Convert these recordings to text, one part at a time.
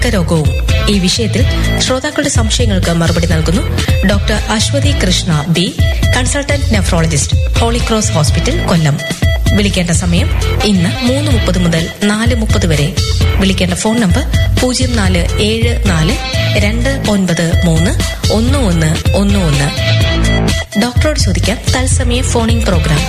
രോഗവും ഈ വിഷയത്തിൽ ശ്രോതാക്കളുടെ സംശയങ്ങൾക്ക് മറുപടി നൽകുന്നു doctor Aswathy Krishna B consultant nephrologist Holy Cross Hospital Kollam വിളിക്കേണ്ട സമയം ഇന്ന് മൂന്ന് മുപ്പത് മുതൽ നാല് മുപ്പത് വരെ വിളിക്കേണ്ട ഫോൺ നമ്പർ പൂജ്യം നാല് ഏഴ് നാല് രണ്ട് ഒൻപത് മൂന്ന് ഒന്ന് ഒന്ന് ഒന്ന് ഒന്ന് ഡോക്ടറോട് ചോദിക്കാം തത്സമയ ഫോണിംഗ് പ്രോഗ്രാം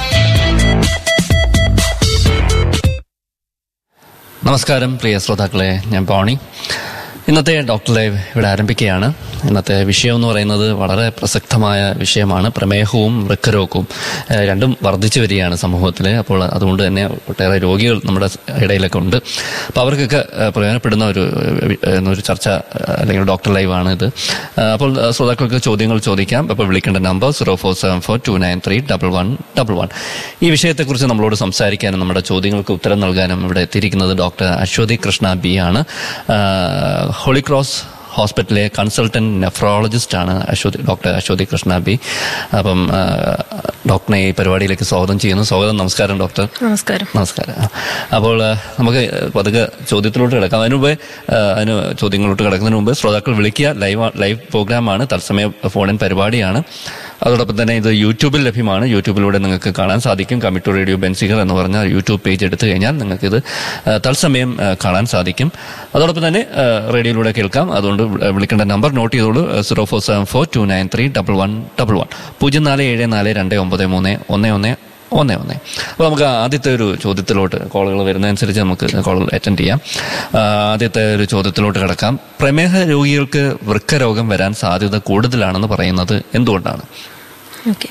നമസ്കാരം പ്രിയ ശ്രോതാക്കളെ ഞാൻ പോണി ഇന്നത്തെ ഡോക്ടർ ലൈവ് ഇവിടെ ആരംഭിക്കുകയാണ് ഇന്നത്തെ വിഷയം എന്ന് പറയുന്നത് വളരെ പ്രസക്തമായ വിഷയമാണ് പ്രമേഹവും വൃക്കരോഗവും ഏഹ് രണ്ടും വർദ്ധിച്ചു വരികയാണ് സമൂഹത്തിൽ അപ്പോൾ അതുകൊണ്ട് തന്നെ ഒട്ടേറെ രോഗികൾ നമ്മുടെ ഇടയിലൊക്കെ ഉണ്ട് അപ്പോൾ അവർക്കൊക്കെ ഏഹ് പ്രയോജനപ്പെടുന്ന ഒരു ഏഹ് ഒരു ചർച്ച ഏഹ് അല്ലെങ്കിൽ ഡോക്ടർ ലൈവ് ആണ് ഇത് ഏഹ് അപ്പോൾ ഏഹ് ശ്രോതാക്കൾക്ക് ചോദ്യങ്ങൾ ചോദിക്കാം അപ്പോൾ വിളിക്കേണ്ട number zero four seven four two nine three double one double one ഈ വിഷയത്തെക്കുറിച്ച് നമ്മളോട് സംസാരിക്കാനും നമ്മുടെ ചോദ്യങ്ങൾക്ക് ഉത്തരം നൽകാനും ഇവിടെ എത്തിയിരിക്കുന്നത് ഡോക്ടർ അശ്വതി കൃഷ്ണ ബി ആണ് ആഹ് ഹോളിക്രോസ് ഹോസ്പിറ്റലിലെ കൺസൾട്ടന്റ് നെഫ്രോളജിസ്റ്റ് ആണ് അശ്വതി ഡോക്ടർ അശ്വതി കൃഷ്ണ ബി അപ്പം ആഹ് ഡോക്ടറിനെ ഈ പരിപാടിയിലേക്ക് സ്വാഗതം ചെയ്യുന്നു സ്വാഗതം നമസ്കാരം ഡോക്ടർ നമസ്കാരം നമസ്കാരം അപ്പോൾ ആ, നമുക്ക് പതുക്കെ ചോദ്യത്തിലോട്ട് കിടക്കാം അതിനു മുമ്പേ ആ, അതിന് ചോദ്യങ്ങളിലോട്ട് കിടക്കുന്നതിന് മുമ്പ് ശ്രോതാക്കൾ വിളിക്കുക ലൈവ് ലൈവ് പ്രോഗ്രാമാണ് തത്സമയ ഫോണിൻ പരിപാടിയാണ് അതോടൊപ്പം തന്നെ ഇത് യൂട്യൂബിൽ ലഭ്യമാണ് യൂട്യൂബിലൂടെ നിങ്ങൾക്ക് കാണാൻ സാധിക്കും കമ്മിറ്റു റേഡിയോ ബെൻസിഗർ എന്ന് പറഞ്ഞ യൂട്യൂബ് പേജ് എടുത്തു കഴിഞ്ഞാൽ നിങ്ങൾക്ക് ഇത് ആ, തത്സമയം ആ, കാണാൻ സാധിക്കും അതോടൊപ്പം തന്നെ ആ, റേഡിയോയിലൂടെ കേൾക്കാം അതുകൊണ്ട് വി- വിളിക്കേണ്ട നമ്പർ നോട്ട് ചെയ്തോളൂ zero four seven four two nine three double one double one പൂജ്യം നാല് ഏഴ് നാല് രണ്ട് ഒമ്പത് മൂന്ന് ഒന്ന് ഒന്ന് ഒന്നേ ഒന്നേ അപ്പോൾ നമുക്ക് ആദ്യത്തെ ഒരു ചോദ്യത്തിലോട്ട് കോളുകൾ വരുന്നതനുസരിച്ച് നമുക്ക് കോളുകൾ അറ്റൻഡ് ചെയ്യാം ആ, ആദ്യത്തെ ഒരു ചോദ്യത്തിലോട്ട് കിടക്കാം പ്രമേഹ രോഗികൾക്ക് വൃക്കരോഗം വരാൻ സാധ്യത കൂടുതലാണെന്ന് പറയുന്നത് എന്തുകൊണ്ടാണ് ഓക്കെ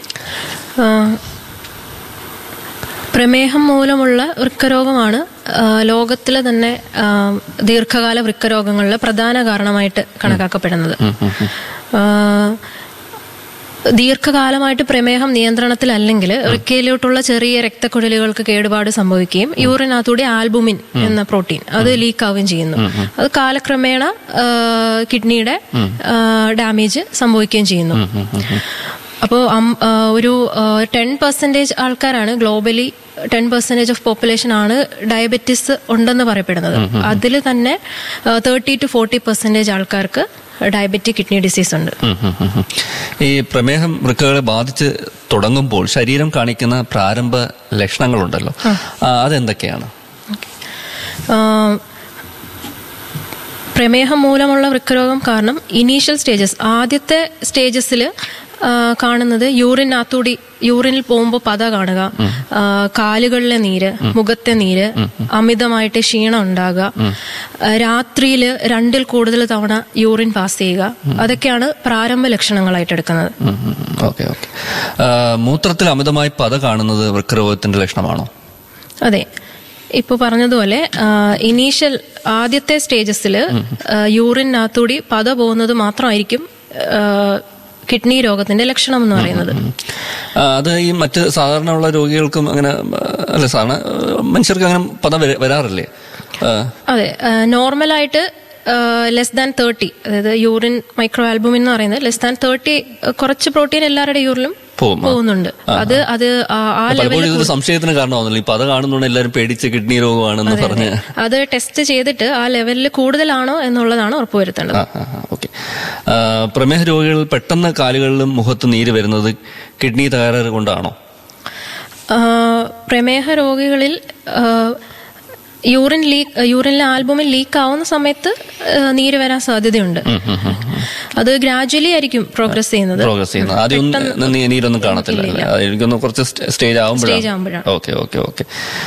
പ്രമേഹം മൂലമുള്ള വൃക്കരോഗമാണ് ആ, ലോകത്തിലെ തന്നെ ആ, ദീർഘകാല വൃക്കരോഗങ്ങളിലെ പ്രധാന കാരണമായിട്ട് കണക്കാക്കപ്പെടുന്നത് ആ, ദീർഘകാലമായിട്ട് പ്രമേഹം നിയന്ത്രണത്തിലല്ലെങ്കിൽ വൃക്കയിലോട്ടുള്ള ചെറിയ രക്തക്കുഴലുകൾക്ക് കേടുപാട് സംഭവിക്കുകയും യൂറിനകത്തൂടെ ആൽബുമിൻ എന്ന പ്രോട്ടീൻ അത് ലീക്ക് ആവുകയും ചെയ്യുന്നു അത് കാലക്രമേണ ആ, കിഡ്നിയുടെ ഡാമേജ് സംഭവിക്കുകയും ചെയ്യുന്നു അപ്പോൾ ഒരു ടെൻ പെർസെൻറ്റേജ് ആൾക്കാരാണ് globally ten percentage of population ആണ് ഡയബറ്റിസ് ഉണ്ടെന്ന് പറയപ്പെടുന്നത് അതിൽ തന്നെ തേർട്ടി ടു ഫോർട്ടി പെർസെൻറ്റേജ് ആൾക്കാർക്ക് ഡയബറ്റിക് കിഡ്നി ഡിസീസ് ഉണ്ട് ഉം, ഉം, ഉം, ഉം. ഈ പ്രമേഹം വൃക്കകളെ ബാധിച്ച് തുടങ്ങുമ്പോൾ ശരീരം കാണിക്കുന്ന പ്രാരംഭ ലക്ഷണങ്ങളുണ്ടല്ലോ ആ, അതെന്തൊക്കെയാണ് ആ, പ്രമേഹം മൂലമുള്ള വൃക്കരോഗം കാരണം ഇനീഷ്യൽ സ്റ്റേജസ് ആദ്യത്തെ സ്റ്റേജസിൽ കാണുന്നത് യൂറിനകത്തൂടി യൂറിനിൽ പോകുമ്പോൾ പത കാണുക ആ, കാലുകളിലെ നീര് മുഖത്തെ നീര് അമിതമായിട്ട് ക്ഷീണം ഉണ്ടാകുക രാത്രിയിൽ രണ്ടിൽ കൂടുതൽ തവണ യൂറിൻ പാസ് ചെയ്യുക അതൊക്കെയാണ് പ്രാരംഭ ലക്ഷണങ്ങളായിട്ട് എടുക്കുന്നത് ഓക്കെ ഓക്കെ മൂത്രത്തിൽ അമിതമായി പത കാണുന്നത് വൃക്കരോഗത്തിന്റെ ലക്ഷണമാണോ അതെ ഇപ്പൊ പറഞ്ഞതുപോലെ ഇനീഷ്യൽ ആദ്യത്തെ സ്റ്റേജസിൽ യൂറിനകത്തൂടി പത പോകുന്നത് മാത്രമായിരിക്കും ആ, കിഡ്നി രോഗത്തിന്റെ ലക്ഷണം എന്ന് പറയുന്നത് ആ, അത് ഈ മറ്റ് സാധാരണ ഉള്ള രോഗികൾക്കും അങ്ങനെ ആ, അല്ല സാധാരണ ആ, മനുഷ്യർക്ക് അങ്ങനെ പദം വര- വരാറില്ലേ ആ, അതെ നോർമലായിട്ട് ലെസ് ദാൻ തേർട്ടി അതായത് യൂറിൻ മൈക്രോ ആൽബുമിൻ എന്ന് പറയുന്നത് ലെസ് ദാൻ തേർട്ടി കുറച്ച് പ്രോട്ടീൻ എല്ലാവരുടെ യൂറിലും പോവും, ആ. പോകുന്നുണ്ട് അത് അത് ആ ആ പലപ്പോഴും ലെവലിൽ ഇതൊരു സംശയത്തിന് കാരണമാവുന്നില്ല ഈ പത കാണുന്നുണ്ട് എല്ലാവരും പേടിച്ച് കിഡ്നി രോഗമാണെന്ന് പറഞ്ഞ് അത് ടെസ്റ്റ് ചെയ്തിട്ട് ആ ലെവലിൽ കൂടുതലാണോ എന്നുള്ളതാണ് ഉറപ്പുവരുത്തേണ്ടത് ആ, ആ, ഓക്കെ ആ, പ്രമേഹ രോഗികൾ പെട്ടെന്ന് കാലുകളിലും മുഖത്ത് നീര് വരുന്നത് കിഡ്നി തകരാറ് കൊണ്ടാണോ ആ, പ്രമേഹ രോഗികളിൽ ആ, യൂറിൻ ലീക്ക് യൂറിനിലെ ആൽബുമിൽ ലീക്ക് ആവുന്ന സമയത്ത് ആ, നീര് വരാൻ സാധ്യതയുണ്ട് അത് ഗ്രാജുവലി ആയിരിക്കും പ്രോഗ്രസ് ചെയ്യുന്നത് പ്രോഗ്രസ് ചെയ്യുന്നത് ആദ്യം ഒന്നും നീ- നീരൊന്നും കാണത്തില്ല അല്ലേ? അത് എനിക്കൊന്ന് കുറച്ച് സ്റ്റേ- സ്റ്റേജ് സ്റ്റേജ് ആവുമ്പോഴാണ് ആവുമ്പോഴാണ് ഓക്കെ ഓക്കെ ഓക്കെ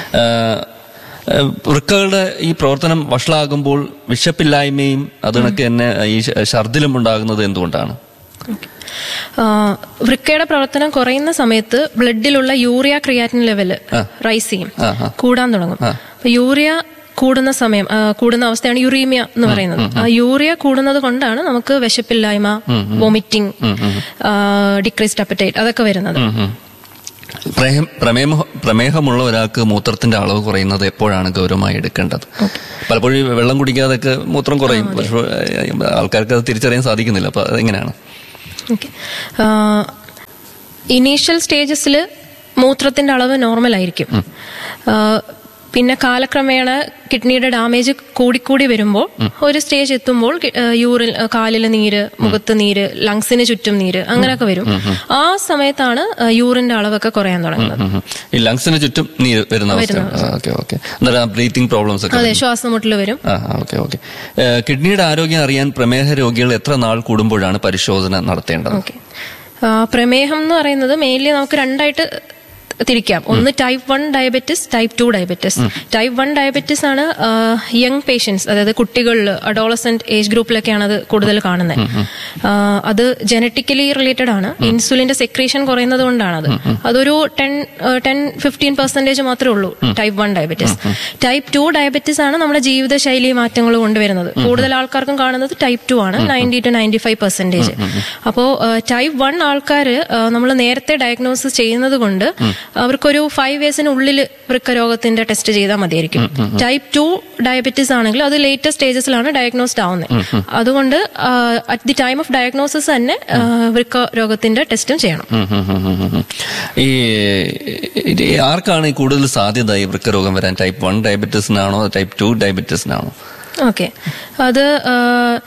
വൃക്കകളുടെ ഈ പ്രവർത്തനം വഷളാകുമ്പോൾ വിശപ്പില്ലായ്മയും അത് കണക്ക് തന്നെ ഈ ശ- ഛർദിലും ഉണ്ടാകുന്നത് എന്തുകൊണ്ടാണ് ആ, വൃക്കയുടെ പ്രവർത്തനം കുറയുന്ന സമയത്ത് ബ്ലഡിലുള്ള യൂറിയ ക്രിയാറ്റിൻ ലെവല് റൈസ് ചെയ്യും ആ, ആ. കൂടാൻ തുടങ്ങും അപ്പൊ യൂറിയ കൂടുന്ന സമയം ആ, കൂടുന്ന അവസ്ഥയാണ് യുറീമിയ എന്ന് പറയുന്നത് ആ യൂറിയ കൂടുന്നത് കൊണ്ടാണ് നമുക്ക് വിശപ്പില്ലായ്മ വോമിറ്റിംഗ് ഡിക്രീസ്ഡ് അപ്പറ്റൈറ്റ് അതൊക്കെ വരുന്നത് ഉം. പ്രമേഹം പ്രമേഹ പ്രമേഹമുള്ള ഒരാൾക്ക് മൂത്രത്തിന്റെ അളവ് കുറയുന്നത് എപ്പോഴാണ് ഗൗരവമായി എടുക്കേണ്ടത് പലപ്പോഴും ഈ വെള്ളം കുടിക്കാതൊക്കെ മൂത്രം കുറയും പക്ഷേ ഏഹ്, ആൾക്കാർക്ക് അത് തിരിച്ചറിയാൻ സാധിക്കുന്നില്ല അപ്പൊ അതെങ്ങനെയാണ് ഓക്കെ ഇനീഷ്യൽ സ്റ്റേജസിൽ മൂത്രത്തിന്റെ അളവ് നോർമൽ ആയിരിക്കും ആ, പിന്നെ കാലക്രമേണ കിഡ്നിയുടെ ഡാമേജ് കൂടിക്കൂടി വരുമ്പോൾ ഒരു സ്റ്റേജ് എത്തുമ്പോൾ കി- ഏഹ് യൂറിൻ ഏഹ് കാലിലെ നീര് മുഖത്ത് നീര് ലങ്സിന് ചുറ്റും നീര് അങ്ങനെയൊക്കെ വരും ആ സമയത്താണ് ഏഹ് യൂറിന്റെ അളവൊക്കെ കുറയാൻ തുടങ്ങുന്നത് ഉം, ഉം. ഈ ലങ്സിന് ചുറ്റും നീ വരുന്ന അവസ്ഥ ഓക്കെ ഓക്കെ അന്നേരം ബ്രീത്തിങ് പ്രോബ്ലംസ് ഒക്കെ അതെ ശ്വാസമുട്ടൽ വരും ആ ഓക്കെ ഓക്കെ കിഡ്നിയുടെ ആരോഗ്യം അറിയാൻ പ്രമേഹ രോഗികൾ എത്ര നാൾ കൂടുമ്പോഴാണ് പരിശോധന നടത്തേണ്ടത് ഓക്കെ പ്രമേഹം എന്ന് പറയുന്നത് മെയിൻലി നമുക്ക് രണ്ടായിട്ട് തിരിക്കാം ഒന്ന് type one diabetes type two diabetes type one diabetes ആണ് യങ് പേഷ്യൻസ് അതായത് കുട്ടികളിൽ അഡോളസെന്റ് ഏജ് ഗ്രൂപ്പിലൊക്കെയാണ് അത് കൂടുതൽ കാണുന്നത് അത് ജനറ്റിക്കലി റിലേറ്റഡ് ആണ് ഇൻസുലിന്റെ സെക്രീഷൻ കുറയുന്നത് കൊണ്ടാണ് അത് അതൊരു ടെൻ ടെൻ ഫിഫ്റ്റീൻ പെർസെന്റേജ് മാത്രമേ ഉള്ളൂ type one diabetes type two diabetes ആണ് നമ്മുടെ ജീവിതശൈലി മാറ്റങ്ങൾ കൊണ്ടുവരുന്നത് കൂടുതൽ ആൾക്കാർക്കും കാണുന്നത് ടൈപ്പ് ടു ആണ് ninety two ninety five percentage അപ്പോൾ ടൈപ്പ് വൺ ആൾക്കാർ നമ്മൾ നേരത്തെ ഡയഗ്നോസിസ് ചെയ്യുന്നത് കൊണ്ട് അവർക്കൊരു ഫൈവ് ഇയേഴ്സിനുള്ളിൽ വൃക്കരോഗത്തിന്റെ ടെസ്റ്റ് ചെയ്താൽ മതിയായിരിക്കും ടൈപ്പ് ടു ഡയബറ്റീസ് ആണെങ്കിൽ അത് ലേറ്റർ സ്റ്റേജസിലാണ് ഡയഗ്നോസ്ഡ് ആവുന്നത് അതുകൊണ്ട് at the time of diagnosis തന്നെ ആ, വൃക്ക രോഗത്തിന്റെ ടെസ്റ്റും ചെയ്യണം ഉം, ഉം, ഉം, ഉം, ഉം. ഈ ഇത് ആർക്കാണ് ഈ കൂടുതൽ സാധ്യത ഈ വൃക്കരോഗം വരാൻ ടൈപ്പ് വൺ ഡയബറ്റീസിനാണോ ടൈപ്പ് ടു ഡയബറ്റീസിനാണോ ഓക്കെ അത് ആ,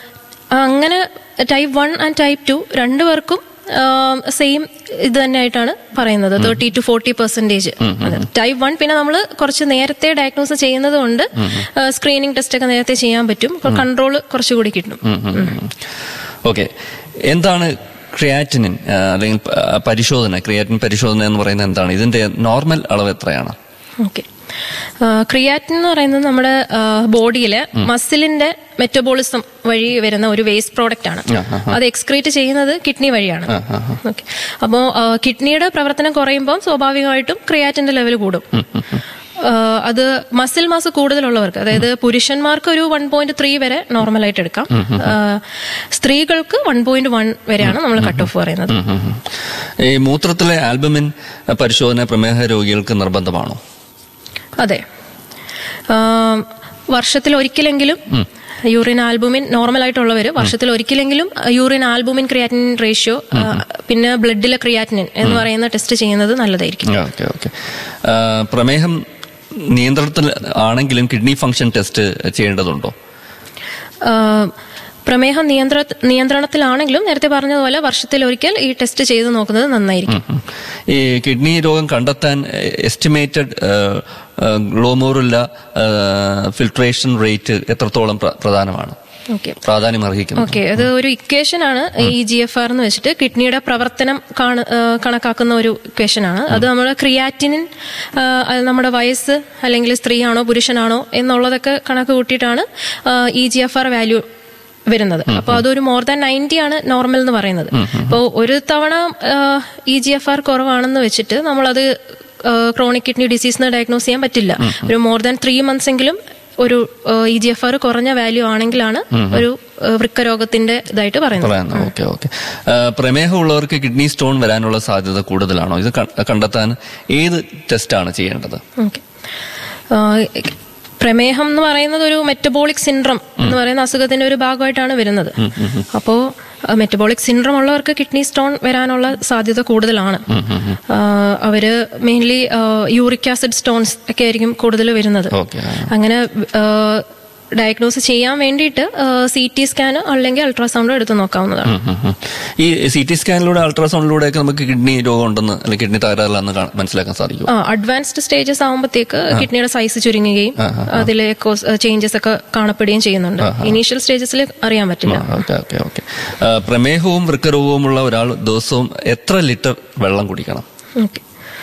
അങ്ങനെ type one and type two രണ്ടുപേർക്കും സെയിം ഇത് തന്നെയായിട്ടാണ് പറയുന്നത് thirty two forty percentage type one പിന്നെ നമ്മൾ കുറച്ച് നേരത്തെ ഡയഗ്നോസ് ചെയ്യുന്നത് കൊണ്ട് സ്ക്രീനിങ് ടെസ്റ്റ് ഒക്കെ നേരത്തെ ചെയ്യാൻ പറ്റും കൺട്രോൾ കുറച്ചുകൂടി കിട്ടും ഓക്കെ എന്താണ് ക്രിയാറ്റിനിൻ ആ, അല്ലെങ്കിൽ പ- പരിശോധന ക്രിയാറ്റിൻ പരിശോധന എന്ന് പറയുന്നത് എന്താണ് ഇതിന്റെ നോർമൽ അളവ് എത്രയാണ് ഓക്കെ ക്രിയാറ്റിൻ എന്ന് പറയുന്നത് നമ്മുടെ ബോഡിയിലെ മസിലിന്റെ മെറ്റബോളിസം വഴി വരുന്ന ഒരു വേസ്റ്റ് പ്രോഡക്റ്റ് ആണ് ആ, ആ, അത് എക്സ്ക്രീറ്റ് ചെയ്യുന്നത് കിഡ്നി വഴിയാണ് ആ, ആ, ആ. ഓക്കെ അപ്പോ കിഡ്നിയുടെ പ്രവർത്തനം കുറയുമ്പോൾ സ്വാഭാവികമായിട്ടും ക്രിയാറ്റിന്റെ ലെവൽ കൂടും ആ, അത് മസിൽ മാസ് കൂടുതലുള്ളവർക്ക് അതായത് പുരുഷന്മാർക്ക് ഒരു വൺ പോയിന്റ് ത്രീ വരെ നോർമലായിട്ട് എടുക്കാം ആ, സ്ത്രീകൾക്ക് വൺ പോയിന്റ് വൺ വരെയാണ് നമ്മൾ കട്ട് ഓഫ് പറയുന്നത് ഉം, ഉം, ഉം. ഈ മൂത്രത്തിലെ ആൽബമിൻ പരിശോധന പ്രമേഹ രോഗികൾക്ക് നിർബന്ധമാണോ അതെ ആം, വർഷത്തിൽ ഒരിക്കലെങ്കിലും യൂറിൻ ആൽബുമിൻ നോർമൽ ആയിട്ടുള്ളവർ വർഷത്തിൽ ഒരിക്കലെങ്കിലും യൂറിൻ ആൽബുമിൻ ക്രിയാറ്റിനിൻ റേഷ്യോ പിന്നെ ബ്ലഡിലെ ക്രിയാറ്റിനിൻ എന്ന് പറയുന്ന ടെസ്റ്റ് ചെയ്യുന്നത് നല്ലതായിരിക്കും ഓക്കെ ഓക്കെ പ്രമേഹം നിയന്ത്രണത്തിൽ ആണെങ്കിലും കിഡ്നി ഫംഗ്ഷൻ ടെസ്റ്റ് ചെയ്യേണ്ടതുണ്ടോ ആ, പ്രമേഹം നിയന്ത്ര നിയന്ത്രണത്തിലാണെങ്കിലും നേരത്തെ പറഞ്ഞതുപോലെ വർഷത്തിൽ ഒരിക്കൽ ഈ ടെസ്റ്റ് ചെയ്ത് നോക്കുന്നത് നന്നായിരിക്കും ഉം. ഈ കിഡ്നി രോഗം കണ്ടെത്താൻ എസ്റ്റിമേറ്റഡ് ഗ്ലോമോറുള്ള ഫിൽട്രേഷൻ റേറ്റ് എത്രത്തോളം പ്ര- പ്രധാനമാണ് ഓക്കെ പ്രാധാന്യം അർഹിക്കുന്നു ഓക്കെ അത് ഒരു ഇക്വേഷൻ ആണ് ഈ ജി എഫ് ആർ എന്ന് വെച്ചിട്ട് കിഡ്നിയുടെ പ്രവർത്തനം കാണ ആ, കണക്കാക്കുന്ന ഒരു ഇക്വേഷൻ ആണ് അത് നമ്മുടെ ക്രിയാറ്റിനിൻ ആ, അത് നമ്മുടെ വയസ്സ് അല്ലെങ്കിൽ സ്ത്രീയാണോ പുരുഷനാണോ എന്നുള്ളതൊക്കെ കണക്ക് കൂട്ടിയിട്ടാണ് ഈ ജി എഫ് ആർ വാല്യൂ വരുന്നത് അപ്പോൾ അതൊരു മോർ ദാൻ നയൻറ്റി ആണ് നോർമൽ എന്ന് പറയുന്നത് അപ്പോൾ ഒരു തവണ ഇ ജി എഫ് ആർ കുറവാണെന്ന് വെച്ചിട്ട് നമ്മളത് ക്രോണിക് കിഡ്നി ഡിസീസ് ഡയഗ്നോസ് ചെയ്യാൻ പറ്റില്ല ഒരു മോർ ദാൻ ത്രീ മന്ത്സ് എങ്കിലും ഒരു ഇ ജി എഫ് ആർ കുറഞ്ഞ വാല്യൂ ആണെങ്കിലാണ് ഒരു ആ, വൃക്കരോഗത്തിന്റെ ഇതായിട്ട് പറയുന്നത് പറയാം ഓക്കെ ഓക്കെ പ്രമേഹമുള്ളവർക്ക് കിഡ്നി സ്റ്റോൺ വരാനുള്ള സാധ്യത കൂടുതലാണോ ഇത് ക- കണ്ടെത്താൻ ഏത് ടെസ്റ്റാണ് ചെയ്യേണ്ടത് ഓക്കെ പ്രമേഹം എന്ന് പറയുന്നത് ഒരു മെറ്റബോളിക് സിൻഡ്രം എന്ന് പറയുന്ന അസുഖത്തിന്റെ ഒരു ഭാഗമായിട്ടാണ് വരുന്നത് അപ്പോ മെറ്റബോളിക് സിൻഡ്രം ഉള്ളവർക്ക് കിഡ്നി സ്റ്റോൺ വരാനുള്ള സാധ്യത കൂടുതലാണ് ആ, അവര് മെയിൻലി യൂറിക് ആസിഡ് സ്റ്റോൺസ് ഒക്കെ ആയിരിക്കും കൂടുതൽ വരുന്നത് ഓക്കെ അങ്ങനെ ഡയഗ്നോസ് ചെയ്യാൻ വേണ്ടിയിട്ട് സി ടി സ്കാൻ അല്ലെങ്കിൽ അൾട്രാസൗണ്ട് എടുത്ത് നോക്കാവുന്നതാണ് ഈ സി ടി സ്കാനിലൂടെ അൾട്രാസൗണ്ടിലൂടെ ഒക്കെ നമുക്ക് കിഡ്നി രോഗം ഉണ്ടെന്ന് അല്ലെങ്കിൽ കിഡ്നി തകരാറിലാന്ന് കാ- മനസ്സിലാക്കാൻ സാധിക്കും ആ അഡ്വാൻസ്ഡ് സ്റ്റേജസ് ആകുമ്പോഴത്തേക്ക് കിഡ്നിയുടെ സൈസ് ചുരുങ്ങുകയും അതിലെ ചേഞ്ചസ് ഒക്കെ കാണപ്പെടുകയും ചെയ്യുന്നുണ്ട് ഇനീഷ്യൽ സ്റ്റേജസിൽ അറിയാൻ പറ്റില്ല ഓക്കെ ഓക്കെ ഓക്കെ പ്രമേഹവും വൃക്കരോഗവുമുള്ള ഒരാൾ ദിവസവും എത്ര ലിറ്റർ വെള്ളം കുടിക്കണം ഓക്കെ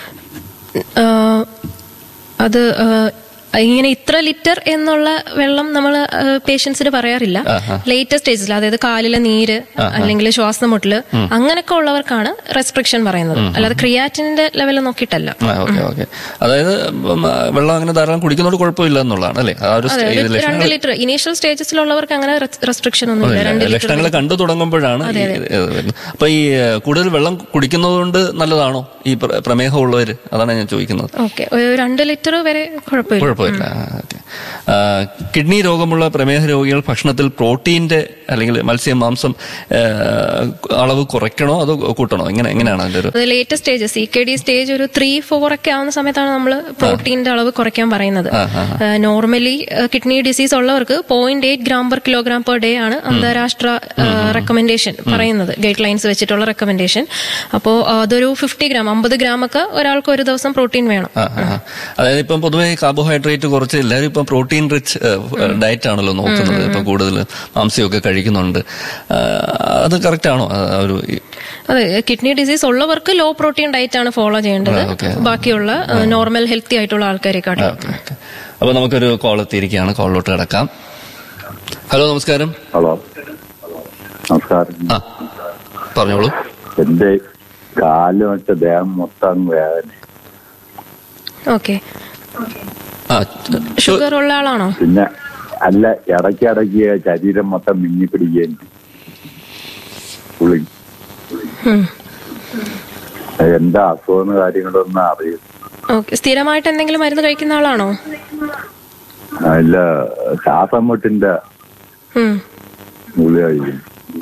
അത് ആ, ഇങ്ങനെ ഇത്ര ലിറ്റർ എന്നുള്ള വെള്ളം നമ്മൾ പേഷ്യൻസിന് പറയാറില്ല ലേറ്റസ്റ്റ് സ്റ്റേജിൽ അതായത് കാലിലെ നീര് അല്ലെങ്കിൽ ശ്വാസം മുട്ടല് അങ്ങനെയൊക്കെ ഉള്ളവർക്കാണ് റെസ്ട്രിക്ഷൻ പറയുന്നത് അല്ലാതെ ക്രിയാറ്റിന്റെ ലെവൽ നോക്കിയിട്ടല്ല ഓക്കെ ഓക്കെ അതായത് ഉം, ആ, വെള്ളം അങ്ങനെ ധാരാളം കുടിക്കുന്നതുകൊണ്ട് കുഴപ്പമില്ല എന്നുള്ളതാണ് അല്ലേ ആ ഒരു അതെ സ്റ്റേ- ഒരു ലക്ഷണങ്ങൾ രണ്ട് ലിറ്റർ ഇനീഷ്യൽ സ്റ്റേജസിലുള്ളവർക്ക് അങ്ങനെ റെസ്ട്രിക്ഷൻ ഒന്നുമില്ല രണ്ട് ലിറ്റർ ലക്ഷണങ്ങൾ കണ്ടു തുടങ്ങുമ്പോഴാണ് ഈ ഇത് വരുന്നത് അപ്പൊ ഈ ഏഹ്, കൂടുതൽ വെള്ളം കുടിക്കുന്നത് കൊണ്ട് നല്ലതാണോ ഈ പ്ര- പ്രമേഹമുള്ളവര് അതാണ് ഞാൻ ചോദിക്കുന്നത് ഓക്കെ ഒരു രണ്ട് ലിറ്റർ വരെ കുഴപ്പമില്ല കുഴപ്പമില്ല കുഴപ്പമില്ല ആ, ഓക്കെ. ആ, കിഡ്നി രോഗമുള്ള പ്രമേഹ രോഗികൾ ഭക്ഷണത്തിൽ പ്രോട്ടീന്റെ അല്ലെങ്കിൽ മത്സ്യം മാംസം ആ, അളവ് കുറയ്ക്കണോ അതോ കൂട്ടണോ എങ്ങനെ എങ്ങനെയാണ് അതിന്റെ ഒരു അത് latest stage C K D stage ഒരു ത്രീ ഫോർ ഒക്കെ ആവുന്ന സമയത്താണ് നമ്മൾ പ്രോട്ടീന്റെ അളവ് കുറയ്ക്കാൻ പറയുന്നത് നോർമലി കിഡ്നി ഡിസീസ് ഉള്ളവർക്ക് point eight gram per kilogram per day ആണ് അന്താരാഷ്ട്ര റെക്കമെൻഡേഷൻ പറയുന്നത് ഗൈഡ് ലൈൻസ് വെച്ചിട്ടുള്ള റെക്കമെൻഡേഷൻ അപ്പോൾ അതൊരു ഫിഫ്റ്റി ഗ്രാം അമ്പത് ഗ്രാം ഒക്കെ ഒരാൾക്ക് ഒരു ദിവസം പ്രോട്ടീൻ വേണം ആ, ആ, ആ. അതായത് ഇപ്പം പൊതുവെ കാർബോഹൈഡ്രേറ്റ് കുറച്ച് എല്ലാവരും ഇപ്പം പ്രോട്ടീൻ റിച്ച് ഡയറ്റ് ആണല്ലോ നോക്കുന്നത് ഇപ്പം കൂടുതൽ മാംസ്യമൊക്കെ കഴിക്കുന്നുണ്ട് ആ, അത് കറക്റ്റ് ആണോ ആ, ആ ഒരു ഈ- അതെ കിഡ്നി ഡിസീസ് ഉള്ളവർക്ക് ലോ പ്രോട്ടീൻ ഡയറ്റ് ആണ് ഫോളോ ചെയ്യേണ്ടത് ആ, okay. ബാക്കിയുള്ള നോർമൽ ഹെൽത്തി ആയിട്ടുള്ള ആൾക്കാരെക്കാട്ടും ഓക്കെ ഓക്കെ അപ്പൊ നമുക്കൊരു കോൾ എത്തിയിരിക്കുകയാണ് കോളിലോട്ട് കിടക്കാം ഹലോ നമസ്കാരം ഹലോ നമസ്കാരം ആ പറഞ്ഞോളൂ എന്റെ കാല് മറ്റേ ദേഹം മൊത്തം വേദന ഓക്കെ ആ ഷുഗർ ഉള്ള ആളാണോ പിന്നെ അല്ല ഇടയ്ക്കിടയ്ക്ക് ശരീരം മൊത്തം മിന്നി പിടിക്കുകയും ചെയ്യും. പുളി ഉം. എന്താ അസുഖം കാര്യങ്ങളൊന്നും അറിയും ഓക്കെ സ്ഥിരമായിട്ട് എന്തെങ്കിലും മരുന്ന് കഴിക്കുന്ന ആളാണോ അല്ല ശ്വാസം മുട്ടിന്റെ ഉം. ഗുളിക കഴിക്കും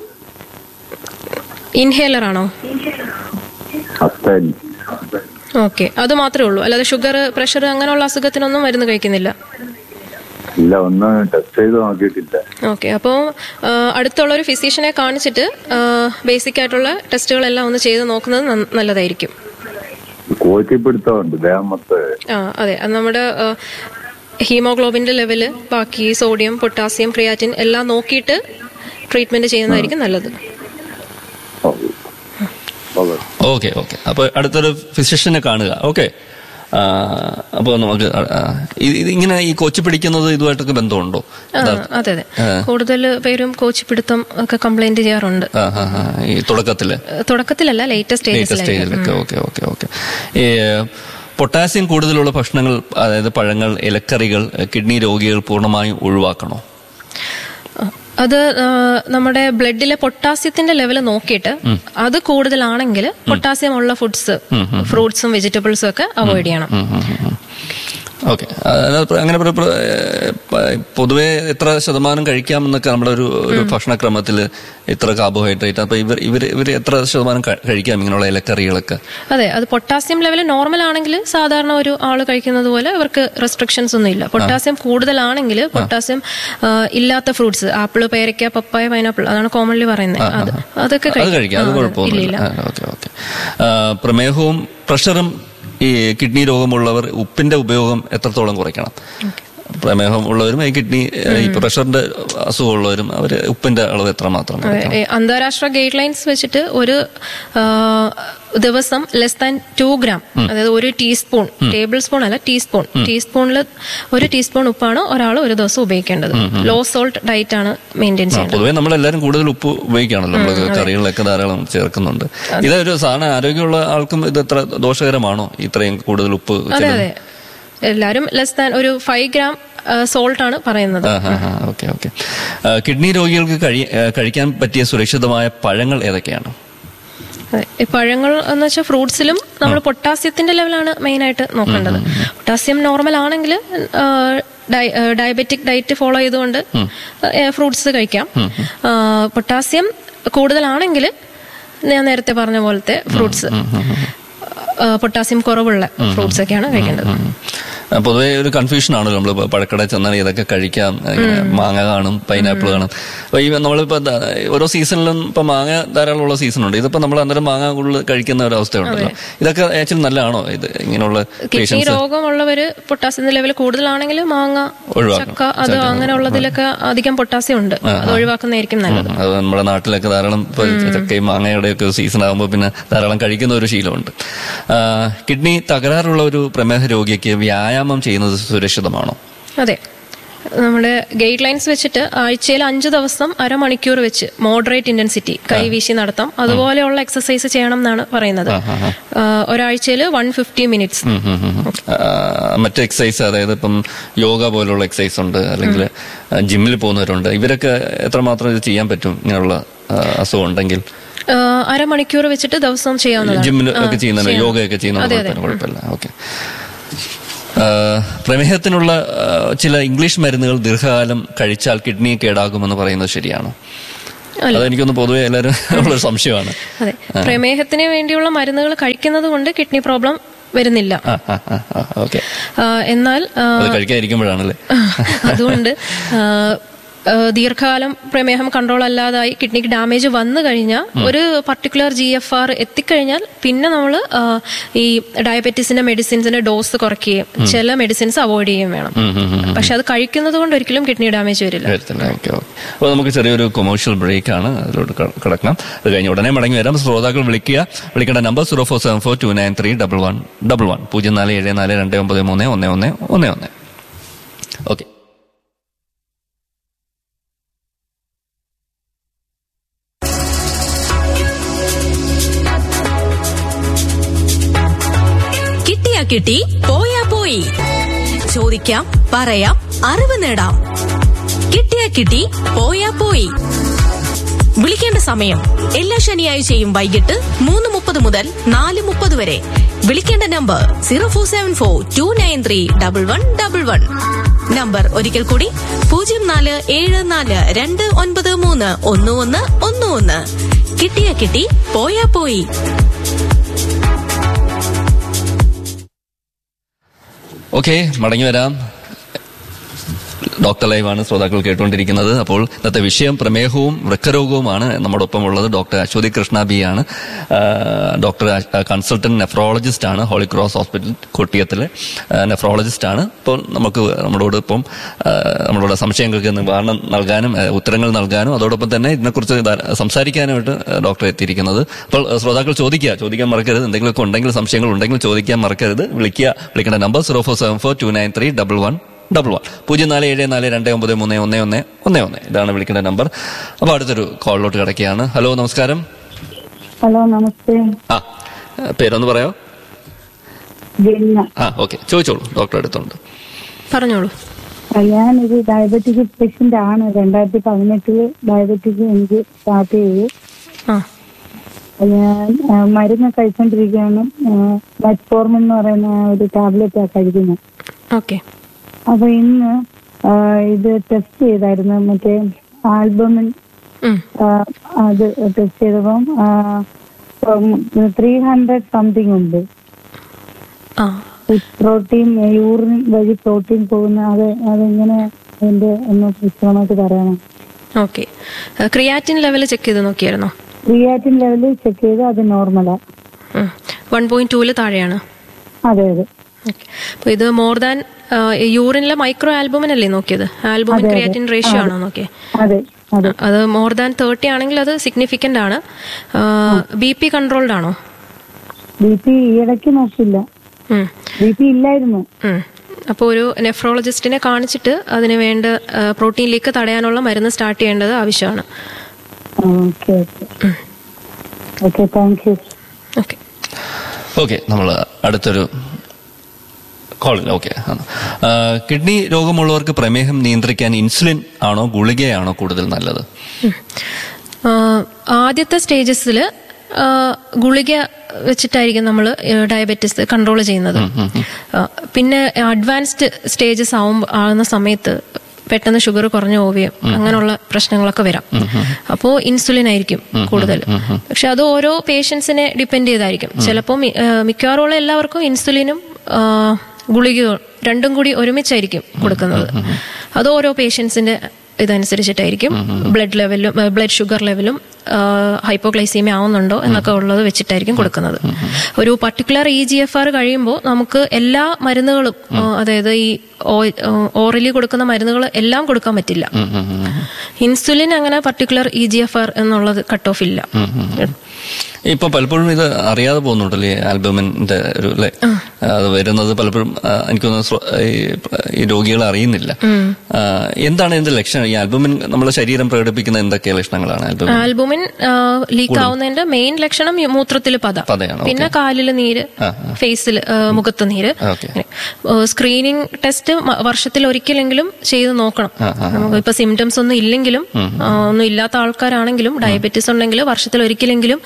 ഇൻഹേലർ ആണോ അസ്തൻ ഓക്കെ അത് മാത്രമേ ഉള്ളൂ അല്ലാതെ ഷുഗർ പ്രഷർ അങ്ങനെയുള്ള അസുഖത്തിനൊന്നും മരുന്ന് കഴിക്കുന്നില്ല ഇല്ല ഒന്നും ടെസ്റ്റ് ചെയ്ത് നോക്കിയിട്ടില്ല ഓക്കെ അപ്പോൾ അടുത്തുള്ള ഒരു ഫിസിഷ്യനെ കാണിച്ചിട്ട് ബേസിക് ആയിട്ടുള്ള ടെസ്റ്റുകളെല്ലാം ഒന്ന് ചെയ്ത് നോക്കുന്നത് നന്ന- നല്ലതായിരിക്കും കോച്ചിപ്പിടുത്തമുണ്ട് ദേഹം മൊത്തം ആ അതെ അത് നമ്മുടെ ഹീമോഗ്ലോബിന്റെ ലെവല് ബാക്കി സോഡിയം പൊട്ടാസ്യം ക്രിയാറ്റിൻ എല്ലാം നോക്കിയിട്ട് ട്രീറ്റ്മെന്റ് ചെയ്യുന്നതായിരിക്കും നല്ലത് ഓക്കെ. ഓക്കെ. ഓക്കെ ഓക്കെ അപ്പൊ അടുത്തൊരു ഫിസിഷ്യനെ കാണുക ഓക്കെ അപ്പോൾ നമുക്ക് ആ, ആ, ഇത് ഇത് ഇങ്ങനെ ഈ കൊച്ചു പിടിക്കുന്നത് ഇതുമായിട്ടൊക്കെ ബന്ധമുണ്ടോ ആ, അതെ അതെ കൂടുതൽ പേരും കോച്ചിപ്പിടുത്തം ഒക്കെ കംപ്ലൈന്റ് ചെയ്യാറുണ്ട് ആ, ആ, ആ, ഈ തുടക്കത്തില് ഏഹ് തുടക്കത്തിലല്ല ലേറ്റസ്റ്റ് ലേറ്റസ്റ്റ് സ്റ്റേജസിലായിരിക്കും സ്റ്റേജിലൊക്കെ ഓക്കെ ഓക്കെ ഓക്കെ ഈ പൊട്ടാസ്യം കൂടുതലുള്ള ഭക്ഷണങ്ങൾ അതായത് പഴങ്ങൾ ഇലക്കറികൾ കിഡ്നി രോഗികൾ പൂർണ്ണമായും ഒഴിവാക്കണോ അത് ആ, നമ്മുടെ ബ്ലഡിലെ പൊട്ടാസ്യത്തിന്റെ ലെവൽ നോക്കിയിട്ട് അത് കൂടുതലാണെങ്കിൽ പൊട്ടാസ്യം ഉള്ള ഫുഡ്സ് ഫ്രൂട്ട്സും വെജിറ്റബിൾസും ഒക്കെ അവോയ്ഡ് ചെയ്യണം ഓക്കെ അങ്ങനെ പ്ര- പ്ര- ഏഹ് പ- പൊതുവെ എത്ര ശതമാനം കഴിക്കാമെന്നൊക്കെ നമ്മുടെ ഒരു ഒരു ഭക്ഷണക്രമത്തിൽ ഇത്ര കാർബോഹൈഡ്രേറ്റ് അപ്പൊ ഇവർ ഇവർ ഇവർ എത്ര ശതമാനം ക- കഴിക്കാം ഇങ്ങനെയുള്ള ഇലക്കറികളൊക്കെ അതെ അത് പൊട്ടാസ്യം ലെവൽ നോർമൽ ആണെങ്കിൽ സാധാരണ ഒരു ആള് കഴിക്കുന്നത് പോലെ ഇവർക്ക് റെസ്ട്രിക്ഷൻസ് ഒന്നും ഇല്ല പൊട്ടാസ്യം കൂടുതലാണെങ്കിൽ പൊട്ടാസ്യം ആ, ഇല്ലാത്ത ഫ്രൂട്ട്സ് ആപ്പിൾ പേരയ്ക്ക പപ്പായ പൈനാപ്പിൾ അതാണ് കോമൺലി പറയുന്നത് അത് അതൊക്കെ അത് കഴിക്കാം അത് ആ, ഇല്ല കുഴപ്പമൊന്നുമില്ല ഇല്ല ഓക്കെ ഓക്കെ പ്രമേഹവും പ്രഷറും ഈ കിഡ്നി രോഗമുള്ളവർ ഉപ്പിന്റെ ഉപയോഗം എത്രത്തോളം കുറയ്ക്കണം പ്രമേഹം ഉള്ളവരും ഈ കിഡ്നി ഏഹ്, ഈ പ്രഷറിന്റെ അസുഖമുള്ളവരും അവര് ഉപ്പിന്റെ അളവ് എത്രമാത്രം അതെ, ഏ, അന്താരാഷ്ട്ര ഗൈഡ് ലൈൻസ് വെച്ചിട്ട് ഒരു ആ, ദിവസം ലെസ് ദാൻ ടു ഗ്രാം അതായത് ഒരു ടീസ്പൂൺ ടേബിൾ സ്പൂൺ അല്ല ടീസ്പൂൺ ടീസ്പൂണിൽ ഒരു ടീസ്പൂൺ ഉപ്പാണ് ഒരാൾ ഒരു ദിവസം ഉപയോഗിക്കേണ്ടത് ലോ സോൾട്ട് ഡയറ്റ് ആണ് മെയിൻറ്റെയിൻ ആ, ചെയ്യേണ്ടത് പൊതുവെ നമ്മളെല്ലാരും കൂടുതൽ ഉപ്പ് ഉപയോഗിക്കുകയാണല്ലോ നമ്മൾ കറികളിലൊക്കെ ധാരാളം ചേർക്കുന്നുണ്ട് ഇതൊരു സാധാരണ ആരോഗ്യമുള്ള ആൾക്കും ഇത് എത്ര ദോഷകരമാണോ ഇത്രയും കൂടുതൽ ഉപ്പ് അതെ ചെല്ലുന്നത്? അതെ എല്ലാരും ലെസ് ദാൻ ഒരു ഫൈവ് ഗ്രാം സോൾട്ട് ആണ് പറയുന്നത് ഓക്കെ ഓക്കെ കിഡ്നി രോഗികൾക്ക് കഴി- ആ, കഴിക്കാൻ പറ്റിയ സുരക്ഷിതമായ പഴങ്ങൾ ഏതൊക്കെയാണ് അതെ. ഈ പഴങ്ങൾ എന്ന് വെച്ചാൽ ഫ്രൂട്ട്സിലും നമ്മൾ പൊട്ടാസ്യത്തിന്റെ ലെവലാണ് മെയിൻ ആയിട്ട് നോക്കേണ്ടത് പൊട്ടാസ്യം നോർമൽ ആണെങ്കിൽ ഡയബറ്റിക് ഡയറ്റ് ഫോളോ ചെയ്തുകൊണ്ട് ഫ്രൂട്ട്സ് കഴിക്കാം ആ, പൊട്ടാസ്യം കൂടുതലാണെങ്കിൽ ഞാൻ നേരത്തെ പറഞ്ഞ പോലത്തെ ഫ്രൂട്ട്സ് പൊട്ടാസ്യം കുറവുള്ള ഫ്രൂട്ട്സ് ഒക്കെയാണ് കഴിക്കേണ്ടത് ആ, പൊതുവെ ഒരു കൺഫ്യൂഷൻ ആണല്ലോ നമ്മൾ പഴക്കടയിൽ ചെന്നാൽ ഇതൊക്കെ കഴിക്കാം ഇങ്ങനെ മാങ്ങ കാണും പൈനാപ്പിൾ കാണും അപ്പൊ ഈ നമ്മളിപ്പോ ദാ- ഓരോ സീസണിലും ഇപ്പൊ മാങ്ങ ധാരാളമുള്ള സീസൺ ഉണ്ട് ഇതിപ്പോ നമ്മൾ അന്നേരം മാങ്ങ കൂടുതൽ കഴിക്കുന്ന ഒരു അവസ്ഥയുണ്ടല്ലോ ഇതൊക്കെ ആക്ച്വലി നല്ലതാണോ ഇത് ഇങ്ങനെയുള്ള കിഡ്നി പേഷ്യൻസ് രോഗമുള്ളവര് പൊട്ടാസ്യം ലെവൽ കൂടുതലാണെങ്കിൽ മാങ്ങ ഒഴിവാക്കണം. ചക്ക അത് അങ്ങനെയുള്ളതിലൊക്കെ അധികം പൊട്ടാസ്യം ഉണ്ട് അത് ഒഴിവാക്കുന്നതായിരിക്കും നല്ലത് അത് നമ്മുടെ നാട്ടിലൊക്കെ ധാരാളം ഇപ്പൊ ചക്കയും മാങ്ങയുടെ ഒക്കെ സീസൺ ആകുമ്പോൾ പിന്നെ ധാരാളം കഴിക്കുന്ന ഒരു ശീലമുണ്ട് ആ, കിഡ്നി തകരാറുള്ള ഒരു പ്രമേഹ രോഗിക്ക് വ്യായാമം ചെയ്യുന്നത് സുരക്ഷിതമാണോ അതെ നമ്മുടെ ഗൈഡ് ലൈൻസ് വെച്ചിട്ട് ആഴ്ചയിൽ അഞ്ച് ദിവസം അരമണിക്കൂർ വെച്ച് മോഡറേറ്റ് ഇന്റൻസിറ്റി കൈവീശി നടത്താം അതുപോലെയുള്ള എക്സസൈസ് ചെയ്യണം എന്നാണ് പറയുന്നത് ഒരാഴ്ചയിൽ വൺ ഫിഫ്റ്റി മിനിറ്റ്സ് ഉം ഉം ഉം. ആ, മറ്റ് എക്സസൈസ് അതായത് ഇപ്പം യോഗ പോലുള്ള എക്സസൈസ് ഉണ്ട് അല്ലെങ്കിൽ ജിമ്മിൽ പോകുന്നവരുണ്ട് ഇവരൊക്കെ എത്രമാത്രം ഇത് ചെയ്യാൻ പറ്റും ഇങ്ങനെയുള്ള ആ, അസുഖം ഉണ്ടെങ്കിൽ അരമണിക്കൂർ വെച്ചിട്ട് ദിവസം ചെയ്യാവുന്നതാണ് ജിമ്മിൽ ആ, ഒക്കെ ചെയ്യുന്നുണ്ട് ചെയ്യാം. യോഗയൊക്കെ ചെയ്യുന്ന അതെ, അതെ. കുഴപ്പമില്ല ഓക്കെ ആ, പ്രമേഹത്തിനുള്ള ആ, ചില ഇംഗ്ലീഷ് മരുന്നുകൾ ദീർഘകാലം കഴിച്ചാൽ കിഡ്നി കേടാകുമെന്ന് പറയുന്നത് ശരിയാണോ അല്ല. അതെനിക്കൊന്ന് പൊതുവെ എല്ലാവരും ഉള്ളൊരു സംശയമാണ് അതെ പ്രമേഹത്തിന് വേണ്ടിയുള്ള മരുന്നുകൾ കഴിക്കുന്നത് കൊണ്ട് കിഡ്നി പ്രോബ്ലം വരുന്നില്ല ആ ആ ആ, ആ ഓക്കെ ആ, എന്നാൽ ആ, അത് കഴിക്കാതിരിക്കുമ്പോഴാണല്ലേ അതുകൊണ്ട് ആ, ആ, ദീർഘകാലം പ്രമേഹം കൺട്രോൾ അല്ലാതായി കിഡ്നിക്ക് ഡാമേജ് വന്നു കഴിഞ്ഞാൽ ഒരു പർട്ടിക്കുലർ ജി എഫ് ആർ എത്തിക്കഴിഞ്ഞാൽ പിന്നെ നമ്മൾ ഈ ഡയബറ്റീസിന്റെ മെഡിസിൻസിന്റെ ഡോസ് കുറയ്ക്കുകയും ചില മെഡിസിൻസ് അവോയ്ഡ് ചെയ്യുകയും വേണം ഉം, ഉം, ഉം. പക്ഷെ അത് കഴിക്കുന്നത് കൊണ്ട് ഒരിക്കലും കിഡ്നി ഡാമേജ് വരില്ല വരത്തില്ല ഓക്കെ ഓക്കെ അപ്പോൾ നമുക്ക് ചെറിയൊരു കൊമേഴ്ഷ്യൽ ബ്രേക്ക് ആണ് അതിലോട്ട് ക- കിടക്കണം അത് കഴിഞ്ഞ് ഉടനെ മടങ്ങി വരാം ശ്രോതാക്കൾ വിളിക്കുക വിളിക്കേണ്ട number zero four seven four two nine three double one double one പൂജ്യം നാല് ഏഴ് നാല് രണ്ട് ഒമ്പത് മൂന്ന് ഒന്ന് ഒന്ന് ഒന്ന് ഒന്ന് ഓക്കെ കിട്ടിയാ കിട്ടി പോയാ പോയി ചോദിക്കാം പറയാം അറിവ് നേടാം കിട്ടിയാ കിട്ടി പോയാ പോയി വിളിക്കേണ്ട സമയം എല്ലാ ശനിയാഴ്ചയും വൈകിട്ട് മൂന്ന് മുപ്പത് മുതൽ നാല് മുപ്പത് വരെ വിളിക്കേണ്ട number zero four seven four two nine three double one double one number ഒരിക്കൽ കൂടി പൂജ്യം നാല് ഏഴ് നാല് രണ്ട് ഒൻപത് മൂന്ന് ഒന്ന് ഒന്ന് ഒന്ന് ഒന്ന് കിട്ടിയാ കിട്ടി പോയാ പോയി ഓക്കെ മടങ്ങി വരാം ഡോക്ടർ ലൈവാണ് ശ്രോതാക്കൾ കേട്ടുകൊണ്ടിരിക്കുന്നത് അപ്പോൾ ഇന്നത്തെ വിഷയം പ്രമേഹവും വൃക്കരോഗവുമാണ് നമ്മോടൊപ്പം ഉള്ളത് ഡോക്ടർ അശ്വതി കൃഷ്ണ ബി ആണ് ആ, ഡോക്ടർ കൺസൾട്ടന്റ് നെഫ്രോളജിസ്റ്റ് ആണ് ഹോളി ക്രോസ് ഹോസ്പിറ്റൽ കൊട്ടിയത്തിലെ നെഫ്രോളജിസ്റ്റ് ആണ് ഇപ്പോൾ നമുക്ക് നമ്മളോട് ഇപ്പം ആ, നമ്മളോട് സംശയങ്ങൾക്ക് നിവാരണം നൽകാനും ആ, ഉത്തരങ്ങൾ നൽകാനും അതോടൊപ്പം തന്നെ ഇതിനെക്കുറിച്ച് ധാര- സംസാരിക്കാനുമായിട്ട് ഡോക്ടർ എത്തിയിരിക്കുന്നത് അപ്പോൾ ആ, ശ്രോതാക്കൾ ചോദിക്കുക ചോദിക്കാൻ മറക്കരുത് എന്തെങ്കിലുമൊക്കെ ഉണ്ടെങ്കിൽ സംശയങ്ങൾ ഉണ്ടെങ്കിൽ ചോദിക്കാൻ മറക്കരുത് വിളിക്കുക വിളിക്കേണ്ട number zero four seven four two nine three double one double one പൂജ്യം നാല് ഏഴ് നാല് രണ്ട് ഒമ്പത് മൂന്ന് ഒന്ന് ഒന്ന് ഒന്ന് ഒന്ന് ഇതാണ് വിളിക്കേണ്ട നമ്പർ അപ്പോൾ അടുത്തൊരു കോളിലോട്ട് കിടക്കുകയാണ് ഹലോ നമസ്കാരം ഹലോ നമസ്തേ ആ പേരൊന്ന് പറയോ ജെന്ന ആ ഓക്കെ ചോദിച്ചോളൂ ഡോക്ടർ അടുത്തുണ്ട് പറഞ്ഞോളൂ ആ, ഞാനൊരു ഡയബറ്റിക് പേഷ്യന്റ് ആണ് രണ്ടായിരത്തി പതിനെട്ടില് ഡയബറ്റിക് എനിക്ക് സ്റ്റാർട്ട് ചെയ്തു ആ ആ, ഞാൻ ആ, മരുന്ന് കഴിച്ചോണ്ടിരിക്കുകയാണ് മെറ്റ്ഫോർമിൻ എന്ന് പറയുന്ന ഒരു ടാബ്ലറ്റാണ് കഴിക്കുന്നത് ഓക്കെ അപ്പൊ ഇന്ന് ആ, ഇത് ടെസ്റ്റ് ചെയ്തായിരുന്നു മറ്റേ ആൽബമിൻ ഉം ആ, അത് ടെസ്റ്റ് ചെയ്തപ്പം ത്രീ ഹൺഡ്രഡ് സംതിങ് ഉണ്ട് ആ പ്രോട്ടീൻ യൂറിൻ വഴി പ്രോട്ടീൻ പോകുന്ന അത് അതെങ്ങനെ അതിന്റെ ഒന്ന് വിശദമായിട്ട് പറയണം ഓക്കെ ക്രിയാറ്റിൻ ലെവൽ ചെക്ക് ചെയ്ത് നോക്കിയായിരുന്നോ ക്രിയാറ്റിൻ ലെവൽ ചെക്ക് ചെയ്ത് അത് നോർമലാ വൺ പോയിന്റ് ടൂല് താഴെയാണ് അതെ അതെ അപ്പോൾ ഇത് മോർ ദാൻ യൂറിനിലെ മൈക്രോ ആൽബുമിൻ അല്ലേ നോക്കിയത് ആൽബുമിൻ ക്രിയാറ്റിൻ റേഷ്യോ ആണോ നോക്കിയത് അതെ അതെ അത് മോർ ദാൻ തേർട്ടി ആണെങ്കിൽ അത് സിഗ്നിഫിക്കന്റ് ആണ് ബി പി കൺട്രോൾഡ് ആണോ ബി പി ഈയിടയ്ക്ക് നോക്കില്ല ഉം. ബി പി ഇല്ലായിരുന്നു ഉം. അപ്പോൾ ഒരു നെഫ്രോളജിസ്റ്റിനെ കാണിച്ചിട്ട് അതിന് വേണ്ട പ്രോട്ടീൻ ലീക്ക് തടയാനുള്ള മരുന്ന് സ്റ്റാർട്ട് ചെയ്യേണ്ടത് ആവശ്യമാണ് okay okay okay thank you okay okay നമ്മൾ അടുത്തൊരു കോളിൽ ഓക്കെ കിഡ്നി രോഗമുള്ളവർക്ക് പ്രമേഹം നിയന്ത്രിക്കാൻ ഇൻസുലിൻ ആണോ ഗുളികയാണോ കൂടുതൽ നല്ലത് ആദ്യത്തെ സ്റ്റേജസിൽ ഗുളിക വെച്ചിട്ടായിരിക്കും നമ്മൾ ഡയബറ്റിസ് കൺട്രോൾ ചെയ്യുന്നത് ആ, പിന്നെ അഡ്വാൻസ്ഡ് സ്റ്റേജസ് ആവും ആവുന്ന സമയത്ത് പെട്ടെന്ന് ഷുഗർ കുറഞ്ഞു പോവുകയും അങ്ങനെയുള്ള പ്രശ്നങ്ങളൊക്കെ വരാം അപ്പോൾ ഇൻസുലിൻ ആയിരിക്കും കൂടുതൽ പക്ഷെ അത് ഓരോ പേഷ്യൻസിനെ ഡിപ്പെൻഡ് ചെയ്തായിരിക്കും ചിലപ്പോൾ മി- ആ, മിക്കവാറും ഉള്ള എല്ലാവർക്കും ഇൻസുലിനും ആ, ഗുളികയും രണ്ടും കൂടി ഒരുമിച്ചായിരിക്കും കൊടുക്കുന്നത് അത് ഓരോ പേഷ്യൻസിന്റെ ഇതനുസരിച്ചിട്ടായിരിക്കും ബ്ലഡ് ലെവലും ബ്ലഡ് ഷുഗർ ലെവലും ഹൈപ്പോഗ്ലൈസീമിയ ആവുന്നുണ്ടോ എന്നൊക്കെ ഉള്ളത് വെച്ചിട്ടായിരിക്കും കൊടുക്കുന്നത് ഒരു particular E G F R കഴിയുമ്പോൾ നമുക്ക് എല്ലാ മരുന്നുകളും ആ, അതായത് ഈ ഓറലി കൊടുക്കുന്ന മരുന്നുകൾ എല്ലാം കൊടുക്കാൻ പറ്റില്ല ഇൻസുലിൻ അങ്ങനെ particular E G F R എന്നുള്ളത് കട്ട് ഓഫ് ഇല്ല ഇപ്പൊ പലപ്പോഴും ഇത് അറിയാതെ പോകുന്നുണ്ടല്ലേ ആൽബമിന്റെ ഒരു അല്ലെ അത് വരുന്നത് പലപ്പോഴും ആ, എനിക്ക് തോന്നുന്നു സ്വ- ഈ- ഈ രോഗികൾ അറിയുന്നില്ല ആ, എന്താണ് ഇതിന്റെ ലക്ഷണം ഈ ആൽബമിൻ നമ്മുടെ ശരീരം പ്രകടിപ്പിക്കുന്ന എന്തൊക്കെ ലക്ഷണങ്ങളാണ് ആൽബമിൻ ആൽബുമിൻ ലീക്ക് ആവുന്നതിന്റെ മെയിൻ ലക്ഷണം മൂത്രത്തിൽ പത പതയാണ്, പിന്നെ കാലില് നീര് ആ, ഫേസിൽ മുഖത്ത് നീര് ഓക്കെ സ്ക്രീനിങ് ടെസ്റ്റ് വർഷത്തിൽ ഒരിക്കലെങ്കിലും ചെയ്ത് നോക്കണം നമുക്ക് ഇപ്പൊ സിംറ്റംസ് ഒന്നും ഇല്ലെങ്കിലും ആ, ഒന്നും ഇല്ലാത്ത ആൾക്കാരാണെങ്കിലും ഡയബറ്റീസ് ഉണ്ടെങ്കിൽ വർഷത്തിൽ ഒരിക്കലെങ്കിലും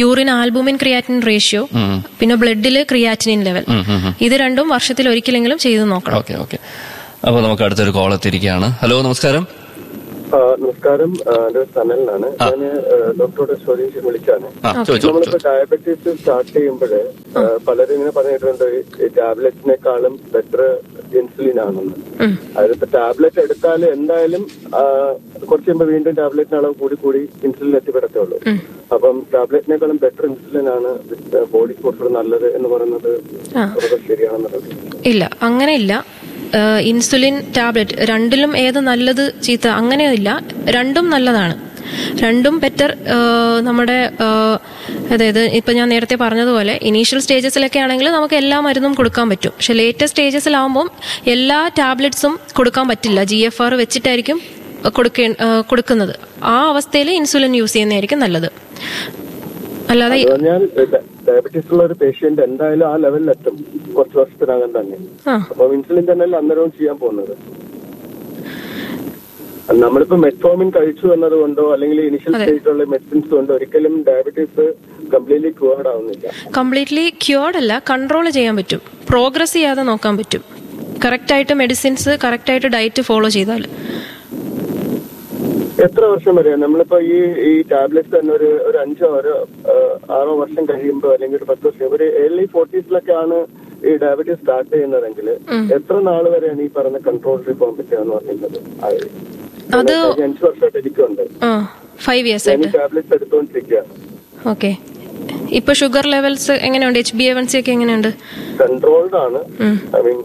യൂറിൻ ആൽബുമിൻ ക്രിയാറ്റിൻ റേഷ്യോ പിന്നെ ബ്ലഡില് ക്രിയാറ്റിനിൻ ലെവൽ ഇത് രണ്ടും വർഷത്തിൽ ഒരിക്കലെങ്കിലും ചെയ്തു നോക്കണം ഓക്കെ ഓക്കെ അപ്പൊ നമുക്ക് അടുത്തൊരു കോൾ എത്തിയിരിക്കുകയാണ് ഹലോ നമസ്കാരം ആ, നമസ്കാരം ആ, എന്റെ പേര് സനലിനാണ് ഞാൻ ഡോക്ടറുടെ ചോദ്യം വിളിച്ചാണ് ആ ചോദിച്ചോ നമ്മളിപ്പോ ഡയബറ്റീസ് സ്റ്റാർട്ട് ചെയ്യുമ്പോൾ പലരും ഇങ്ങനെ പറഞ്ഞിട്ടുണ്ട് ഈ ടാബ്ലറ്റിനേക്കാളും ബെറ്റർ ഇൻസുലിൻ ആണെന്ന് അതിപ്പോ ടാബ്ലറ്റ് എടുത്താൽ എന്തായാലും ആ, കുറച്ച് കഴിയുമ്പോൾ വീണ്ടും ടാബ്ലറ്റിന് അളവ് കൂടി കൂടി ഇൻസുലിൻ എത്തിപ്പെടത്തുള്ളൂ അപ്പം ടാബ്ലറ്റിനേക്കാളും ബെറ്റർ ഇൻസുലിൻ ആണ് ബോഡി കുറച്ചുകൂടെ നല്ലത് എന്ന് പറയുന്നത് വളരെ ശരിയാണെന്നുള്ളത് ഇല്ല അങ്ങനെയില്ല ഏഹ് ഇൻസുലിൻ ടാബ്ലറ്റ് രണ്ടിലും ഏത് നല്ലത് ചീത്ത അങ്ങനെയില്ല രണ്ടും നല്ലതാണ് രണ്ടും ബെറ്റർ നമ്മുടെ ഏഹ്, അതായത് ഇപ്പൊ ഞാൻ നേരത്തെ പറഞ്ഞതുപോലെ ഇനീഷ്യൽ സ്റ്റേജസിലൊക്കെ ആണെങ്കിൽ നമുക്ക് എല്ലാ മരുന്നും കൊടുക്കാൻ പറ്റും പക്ഷെ ലേറ്റസ്റ്റ് സ്റ്റേജസിലാവുമ്പം എല്ലാ ടാബ്ലറ്റ്സും കൊടുക്കാൻ പറ്റില്ല ജി എഫ് ആർ വെച്ചിട്ടായിരിക്കും കൊടുക്കേ ഏഹ്, കൊടുക്കുന്നത് ആ അവസ്ഥയിൽ ഇൻസുലിൻ യൂസ് ചെയ്യുന്നതായിരിക്കും നല്ലത് അല്ലാതെ അത് പറഞ്ഞാൽ ഡയബറ്റീസ് ഉള്ള ഒരു പേഷ്യന്റ് എന്തായാലും ആ ലെവലിലെത്തും കുറച്ച് വർഷത്തിനകം തന്നെ ആ അപ്പൊ ഇൻസുലിൻ തന്നെയല്ല അന്നേരവും ചെയ്യാൻ പോകുന്നത് നമ്മളിപ്പോ മെറ്റ്ഫോമിൻ കഴിച്ചു എന്നതുകൊണ്ടോ അല്ലെങ്കിൽ ഇനിഷ്യൽ സ്റ്റേജിലുള്ള മെഡിസിൻസ് കൊണ്ടോ ഒരിക്കലും ഡയബറ്റീസ് കംപ്ലീറ്റ്ലി ക്യൂർഡ് ആവുന്നില്ല കംപ്ലീറ്റ്ലി ക്യൂർഡ് അല്ല കൺട്രോൾ ചെയ്യാൻ പറ്റും പ്രോഗ്രസ് ചെയ്യാതെ നോക്കാൻ പറ്റും കറക്റ്റായിട്ട് മെഡിസിൻസ് കറക്റ്റായിട്ട് ഡയറ്റ് ഫോളോ ചെയ്താൽ എത്ര വർഷം വരെ നമ്മളിപ്പോ ഈ ഈ ടാബ്ലറ്റ്സ് തന്നെ ഒരു ഒരു അഞ്ചോ ഒരു ആ, ആറോ വർഷം കഴിയുമ്പോ അല്ലെങ്കിൽ ഒരു പത്ത് വർഷം ഒരു ഏർലി ഫോർട്ടീസിലൊക്കെ ആണ് ഈ ഡയബറ്റീസ് സ്റ്റാർട്ട് ചെയ്യുന്നതെങ്കിൽ എത്ര നാൾ വരെയാണ് ഈ പറഞ്ഞ കൺട്രോളിൽ പോകാൻ പറ്റുക എന്ന് പറഞ്ഞിട്ടുള്ളത് അത് അഞ്ചു വർഷമായിട്ട് എനിക്കുണ്ട് ആ ഫൈവ് ഇയേഴ്സ് ഞാൻ ആയിട്ട് ടാബ്ലറ്റ്സ് എടുത്തുകൊണ്ടിരിക്കുകയാണ് ഓക്കെ ഇപ്പൊ ഷുഗർ ലെവൽസ് എങ്ങനെയുണ്ട് H B A one C ഒക്കെ എങ്ങനെയുണ്ട് കൺട്രോൾഡ് ആണ് ഐ മീൻ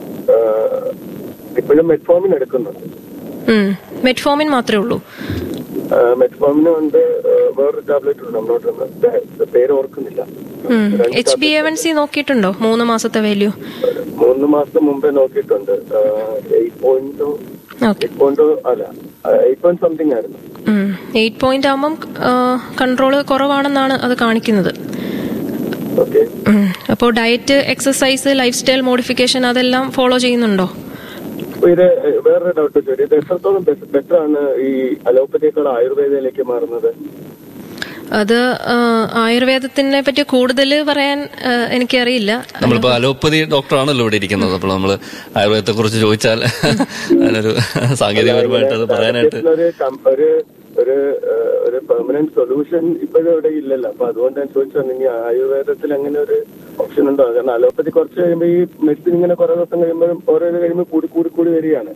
ഇപ്പോഴും മെറ്റ്ഫോമിൻ എടുക്കുന്നുണ്ട് മെറ്റ്ഫോമിൻ മാത്രമേ ഉള്ളൂ മെറ്റ്ഫോമിനും ഉണ്ട് ആ, വേറൊരു ടാബ്ലറ്റ് ഉണ്ട് നമ്മളോട്ട് പേര് ഓർക്കുന്നില്ല രണ്ട് H B A one C നോക്കിയിട്ടുണ്ടോ മൂന്ന് മാസത്തെ വാല്യൂ മൂന്ന് മാസം മുമ്പേ നോക്കിയിട്ടുണ്ട് eight point okay eight point അല്ല എയ്റ്റ് പോയിന്റ് സംതിങ് ആയിരുന്നു എയ്റ്റ് പോയിന്റ് ആകുമ്പം കൺട്രോൾ കുറവാണെന്നാണ് അത് കാണിക്കുന്നത് ഓക്കെ അപ്പോൾ diet exercise lifestyle modification അതെല്ലാം ഫോളോ ചെയ്യുന്നുണ്ടോ ഇത് വേറൊരു ഡൗട്ട് ചോദിച്ചു ഇത് എത്രത്തോളം ബെറ്റർ ആണ് ഈ അലോപ്പതിയേക്കാൾ ആയുർവേദയിലേക്ക് മാറുന്നത് അത് ആ, ആയുർവേദത്തിനെ പറ്റി കൂടുതൽ പറയാൻ ആ, എനിക്കറിയില്ല നമ്മളിപ്പോ അലോപ്പതി ഡോക്ടറാണല്ലോ ഇവിടെ ഇരിക്കുന്നത് അപ്പോൾ നമ്മൾ ആയുർവേദത്തെ കുറിച്ച് ചോദിച്ചാൽ അതിനൊരു സാങ്കേതികപരമായിട്ട് അത് പറയാനായിട്ട് ഒരു കം- ഒരു ഒരു ആ, ഒരു പെർമനന്റ് സൊല്യൂഷൻ ഇപ്പോഴും ഇവിടെ ഇല്ലല്ലോ അപ്പൊ അതുകൊണ്ട് ഞാൻ ചോദിച്ചത് ഇനി ആയുർവേദത്തിൽ അങ്ങനെ ഒരു ഓപ്ഷൻ ഉണ്ടോ കാരണം അലോപ്പതി കുറച്ച് കഴിയുമ്പോൾ ഈ മെഡിസിൻ ഇങ്ങനെ കുറെ ദിവസം കഴിയുമ്പോഴും ഓരോ ഇത് കഴിയുമ്പോൾ കൂടി കൂടി കൂടി വരികയാണ്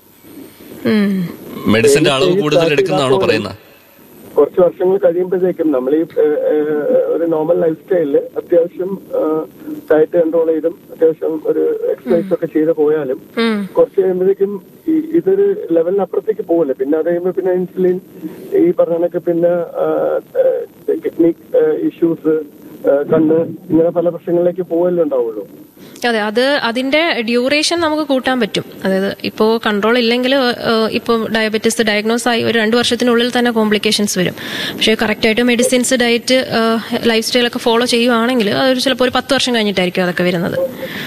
ഉം. മെഡിസിന്റെ അളവ് കൂടുതൽ എടുക്കുന്നതാണോ പറയുന്നത് കുറച്ച് വർഷങ്ങൾ കഴിയുമ്പോഴത്തേക്കും നമ്മൾ ഈ ഏഹ്, ഏഹ്, ഒരു നോർമൽ ലൈഫ് സ്റ്റൈലില് അത്യാവശ്യം ഡയറ്റ് കൺട്രോൾ ചെയ്തും അത്യാവശ്യം ഒരു എക്സസൈസ് ഒക്കെ ചെയ്ത് പോയാലും ഉം. കുറച്ച് കഴിയുമ്പോഴേക്കും ഈ- ഇതൊരു ലെവലിനപ്പുറത്തേക്ക് പോകില്ല പിന്നെ അത് കഴിയുമ്പോൾ പിന്നെ ഇൻസുലിൻ ഈ പറഞ്ഞ കണക്ക് പിന്നെ കിഡ്നി ഇഷ്യൂസ് കണ്ണ് ഇങ്ങനെ പല പ്രശ്നങ്ങളിലേക്ക് പോകല്ലേ ഉണ്ടാവുള്ളൂ അതെ അത് അതിന്റെ ഡ്യൂറേഷൻ നമുക്ക് കൂട്ടാൻ പറ്റും അതായത് ഇപ്പോൾ കൺട്രോൾ ഇല്ലെങ്കിൽ ഇപ്പോൾ ഡയബറ്റീസ് ഡയഗ്നോസ് ആയി ഒരു രണ്ട് വർഷത്തിനുള്ളിൽ തന്നെ കോംപ്ലിക്കേഷൻസ് വരും പക്ഷേ കറക്റ്റായിട്ട് മെഡിസിൻസ് ഡയറ്റ് ലൈഫ് സ്റ്റൈലൊക്കെ ഫോളോ ചെയ്യുവാണെങ്കിൽ അതൊരു ചിലപ്പോൾ ഒരു പത്ത് വർഷം കഴിഞ്ഞിട്ടായിരിക്കും അതൊക്കെ വരുന്നത്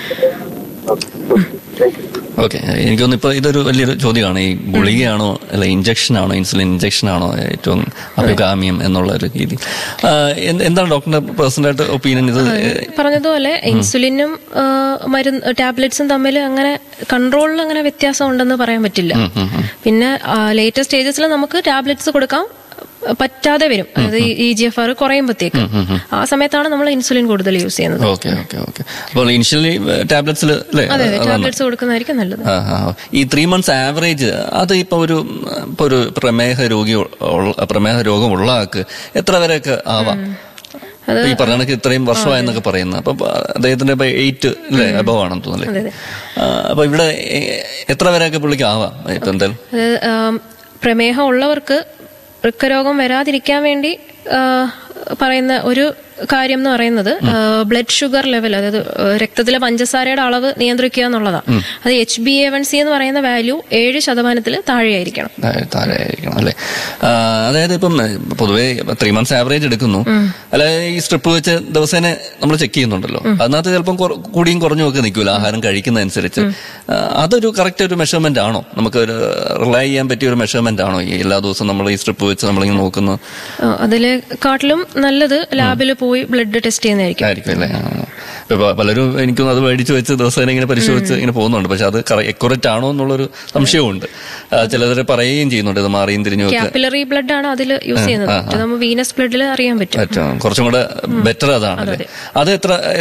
താങ്ക് യു ഓക്കെ എനിക്ക് തോന്നുന്നു ഇപ്പൊ ഇതൊരു വലിയൊരു ചോദ്യമാണ് ഈ ഗുളികയാണോ അല്ല ഇഞ്ചക്ഷൻ ആണോ ഇൻസുലിൻ ഇഞ്ചക്ഷൻ ആണോ ഏറ്റവും അഭികാമ്യം എന്നുള്ള ഒരു രീതി ആ, എന്ത്- എന്താണ് ഡോക്ടറിന്റെ പേഴ്സണൽ ആയിട്ട് ഒപ്പീനിയൻ ഇത് പറഞ്ഞതുപോലെ ഇൻസുലിനും ആ, മരുന്ന് ടാബ്ലറ്റ്സും തമ്മിൽ അങ്ങനെ കൺട്രോളിൽ അങ്ങനെ വ്യത്യാസം ഉണ്ടെന്ന് പറയാൻ പറ്റില്ല പിന്നെ ലേറ്റസ്റ്റ് സ്റ്റേജസിൽ നമുക്ക് ടാബ്ലറ്റ്സ് കൊടുക്കാം പറ്റാതെ വരും അതായത് ഇ ജി എഫ് ആർ കുറയുമ്പോഴത്തേക്ക് ആ സമയത്താണ് നമ്മൾ ഇൻസുലിൻ കൂടുതൽ യൂസ് ചെയ്യുന്നത് ഓക്കെ ഓക്കെ ഓക്കെ അപ്പോൾ ഇനിഷ്യലി ടാബ്ലറ്റ്സിൽ അല്ലേ അതെ അതെ അതാണ് ടാബ്ലറ്റ്സ് കൊടുക്കുന്നതായിരിക്കും നല്ലത് ആ, ആ, ആ. ഈ ത്രീ മന്ത്സ് ആവറേജ് അത് ഇപ്പൊ ഒരു ഇപ്പൊ ഒരു പ്രമേഹ രോഗി ഉള്ള- പ്രമേഹ രോഗമുള്ള ആൾക്ക് എത്ര വരെയൊക്കെ ആവാം ഇപ്പൊ ഈ പറഞ്ഞ കണക്ക് ഇത്രയും വർഷമായെന്നൊക്കെ പറയുന്നത് അപ്പൊ അദ്ദേഹത്തിന്റെ ഇപ്പൊ എയ്റ്റ് അല്ലേ അബവ് ആണെന്ന് തോന്നുന്നില്ലേ ആ, അപ്പൊ ഇവിടെ എ- എത്ര വരെയൊക്കെ പുള്ളിക്ക് ആവാം ഇപ്പൊ എന്തായാലും അത് ആം, പ്രമേഹം ഉള്ളവർക്ക് വൃക്കരോഗം വരാതിരിക്കാൻ വേണ്ടി ആ, പറയുന്ന ഒരു കാര്യം എന്ന് പറയുന്നത് ബ്ലഡ് ഷുഗർ ലെവൽ അതായത് ആ, രക്തത്തിലെ പഞ്ചസാരയുടെ അളവ് നിയന്ത്രിക്കുക എന്നുള്ളതാണ് അത് H B A one C എന്ന് പറയുന്ന വാല്യൂ ഏഴ് ശതമാനത്തിൽ താഴെയായിരിക്കണം താഴെ- താഴെ ആയിരിക്കണം അല്ലേ ആ, അതായത് ഇപ്പം ഏ, പൊതുവേ ത്രീ മന്ത്സ് ആവറേജ് എടുക്കുന്നു അല്ല ഈ സ്ട്രിപ്പ് വെച്ച് ദിവസേന നമ്മൾ ചെക്ക് ചെയ്യുന്നുണ്ടല്ലോ അതിനകത്ത് ചിലപ്പം കുറ- കൂടിയും കുറഞ്ഞും ഒക്കെ നിൽക്കുമല്ലോ ആഹാരം കഴിക്കുന്നതനുസരിച്ച് ആ, അതൊരു കറക്റ്റ് ഒരു മെഷർമെന്റ് ആണോ നമുക്ക് ഒരു റിലൈ ചെയ്യാൻ പറ്റിയ ഒരു മെഷർമെന്റ് ആണോ ഈ എല്ലാ ദിവസവും നമ്മൾ ഈ സ്ട്രിപ്പ് വെച്ച് നമ്മളിങ്ങനെ നോക്കുന്നത് ആ, അതിലെക്കാട്ടിലും നല്ലത് ലാബിൽ പോയി ബ്ലഡ് ടെസ്റ്റ് ചെയ്യുന്നതായിരിക്കും ആയിരിക്കും അല്ലേ ആ. ഇപ്പൊ പ- പലരും എനിക്കും അത് മേടിച്ച് വെച്ച് ദിവസേന ഇങ്ങനെ പരിശോധിച്ച് ഇങ്ങനെ പോകുന്നുണ്ട് പക്ഷെ അത് എക്യുറേറ്റ് ആണോ എന്നുള്ളൊരു സംശയമുണ്ട് ചിലർ പറയുകയും ചെയ്യുന്നുണ്ട് ഇത് മാറിയും തിരിഞ്ഞും ഒക്കെ ക്യാപ്പിലറി ബ്ലഡ് ആണ് അതിൽ യൂസ് ചെയ്യുന്നത് ആ, ആ. മറ്റേ നമ്മൾ വീനസ് ബ്ലഡിൽ അറിയാൻ പറ്റും പറ്റും കുറച്ചും കൂടെ ബെറ്റർ അതാണ് അല്ലേ അത് എത്ര